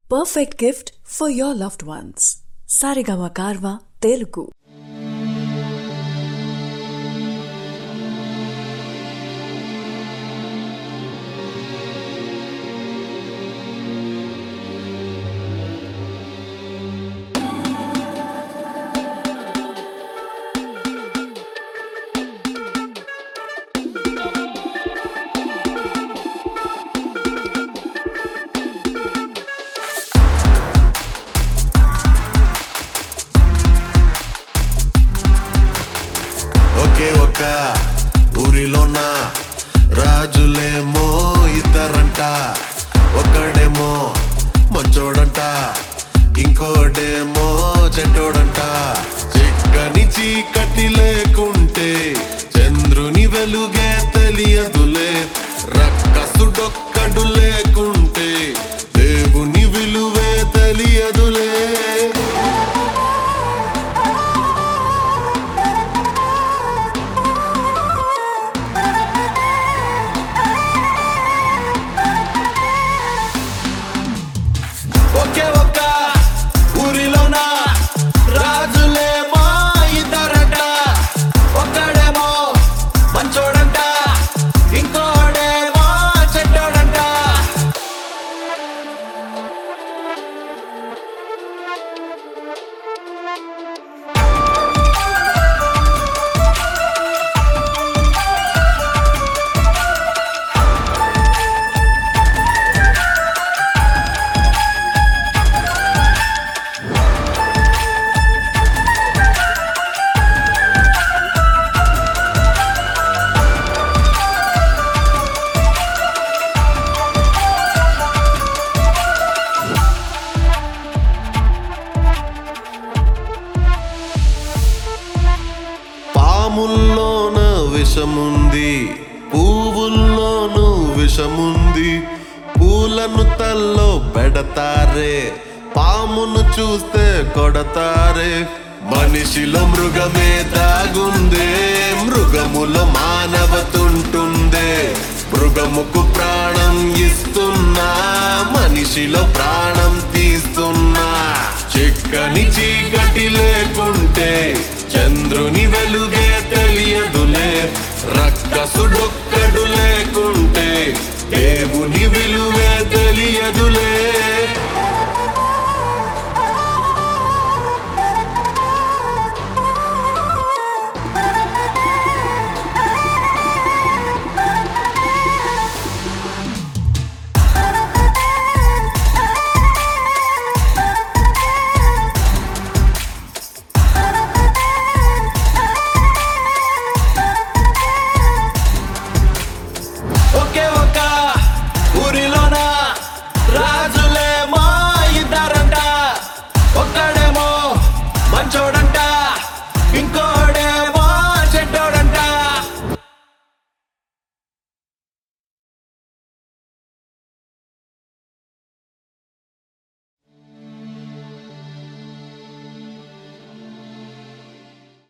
Perfect gift for your loved ones. Sarigama Karva Telugu. ఒకే ఒక ఊరిలోన రాజులేమో ఇద్దరంట ఒకడేమో మంచోడంట ఇంకోడేమో చెడ్డోడంట చిక్కని చీకటి లేకుంటే చంద్రుని వెలుగే తెలియదులే రక్కసుడొక్కడు లేకుంటే దేవుని విలువే తెలియదులే ఒకే ఒక్క ఊరిలోన రాజులేమో ఇద్దరంట ఒక్కడేమో మంచోడంట ఇంకోడేమో చెడ్డోడంట పాముల్లోన విషముంది పువ్వుల్లోనూ విషముంది పూలను తల్లో పెడతారే పామును చూస్తే కొడతారే మనిషిలో మృగమే దాగుందే మృగములో మానవతుంటుందే మృగముకు ప్రాణం ఇస్తున్నా మనిషిలో ప్రాణం తీస్తున్నా చిక్కని చీకటి లేకుంటే చంద్రుని వెలుగే తెలియదులే రక్కసుడొక్కడు లేకుంటే దేవుని విలువే తెలియదులే